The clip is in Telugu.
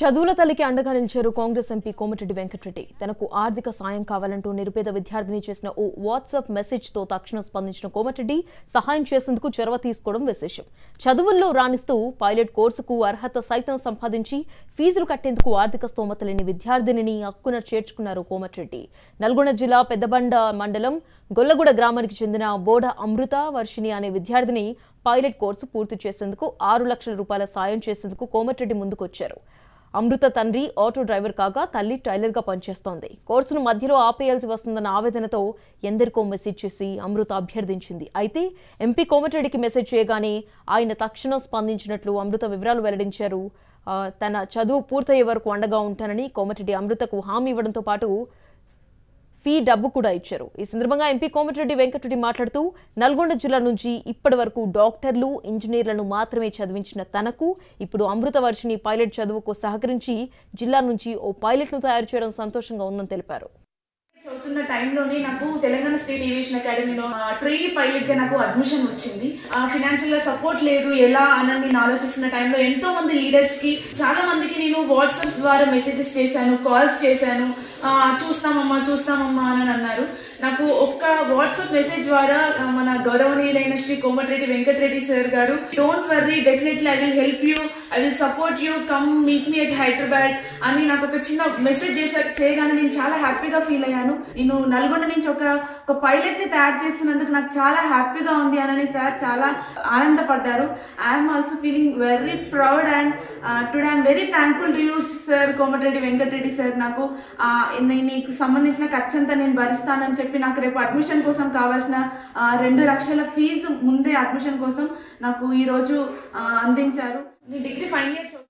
చదువుల తల్లికి అండగా నిలిచారు కాంగ్రెస్ ఎంపీ కోమటిరెడ్డి వెంకటరెడ్డి తనకు ఆర్థిక సాయం కావాలంటూ నిరుపేద విద్యార్థిని చేసిన ఓ వాట్సాప్ మెసేజ్ తో తక్షణం స్పందించిన కోమటిరెడ్డి సహాయం చేసేందుకు చొరవ తీసుకోవడం విశేషం చదువుల్లో రాణిస్తూ పైలట్ కోర్సుకు అర్హత సైతం సంపాదించి ఫీజులు కట్టేందుకు ఆర్థిక స్తోమత లేని విద్యార్థినిని హక్కున చేర్చుకున్నారు కోమటిరెడ్డి నల్గొండ జిల్లా పెద్దబండ మండలం గొల్లగూడ గ్రామానికి చెందిన బోడ అమృత వర్షిణి అనే విద్యార్థిని పైలట్ కోర్సు పూర్తి చేసేందుకు ఆరు లక్షల రూపాయల సాయం చేసేందుకు కోమటిరెడ్డి ముందుకొచ్చారు అమృత తండ్రి ఆటో డ్రైవర్ కాగా తల్లి టైలర్గా పనిచేస్తోంది కోర్సును మధ్యలో ఆపేయాల్సి వస్తుందన్న ఆవేదనతో ఎందరికో మెసేజ్ చేసి అమృత అభ్యర్థించింది అయితే ఎంపీ కోమటిరెడ్డికి మెసేజ్ చేయగానే ఆయన తక్షణం స్పందించినట్లు అమృత వివరాలు వెల్లడించారు ఆ, తన చదువు పూర్తయ్యే వరకు అండగా ఉంటానని కోమటిరెడ్డి అమృతకు హామీ ఇవ్వడంతో పాటు ఫీ డబ్బు కూడా ఇచ్చారు ఈ సందర్భంగా ఎంపీ కోమటిరెడ్డి వెంకటరెడ్డి మాట్లాడుతూ నల్గొండ జిల్లా నుంచి ఇప్పటి వరకు డాక్టర్లు ఇంజనీర్లను మాత్రమే చదివించిన తనకు ఇప్పుడు అమృత వర్షిని పైలట్ చదువుకు సహకరించి జిల్లా నుంచి ఓ పైలట్ను తయారు చేయడం సంతోషంగా ఉందని తెలిపారు చదువుతున్న టైంలోనే నాకు తెలంగాణ స్టేట్ ఏవియేషన్ అకాడమీలో ట్రైనీ పైలట్ గా నాకు అడ్మిషన్ వచ్చింది ఫినాన్షియల్ గా సపోర్ట్ లేదు ఎలా అని నేను ఆలోచిస్తున్న టైంలో ఎంతో మంది లీడర్స్ కి చాలా మందికి నేను వాట్సాప్ ద్వారా మెసేజెస్ చేశాను కాల్స్ చేశాను ఆ, చూస్తామమ్మా చూస్తామమ్మా అని అన్నారు నాకు ఒక్క వాట్సాప్ మెసేజ్ ద్వారా ఆ, మన గౌరవనీయులైన శ్రీ కోమటిరెడ్డి వెంకటరెడ్డి సార్ గారు don't worry definitely I will help you I will support you come meet me at Hyderabad అని నాకు ఒక చిన్న మెసేజ్ చేశారు చేయగానే నేను చాలా హ్యాపీగా ఫీల్ అయ్యాను నేను నల్గొండ నుంచి ఒక ఒక పైలట్ ని తయారు చేస్తున్నందుకు నాకు చాలా హ్యాపీగా ఉంది అని సార్ చాలా ఆనందపడ్డారు I'm also feeling very proud and today I'm very thankful to you sir Komatireddy Venkatreddy sir నాకు ఆ, నీ- నీకు సంబంధించిన ఖర్చు అంతా నేను భరిస్తానని చెప్పి నాకు రేపు అడ్మిషన్ కోసం కావాల్సిన ఆ, రెండు లక్షల ఫీజు ముందే అడ్మిషన్ కోసం నాకు ఈరోజు ఆ, అందించారు నేను డిగ్రీ ఫైనల్ ఇయర్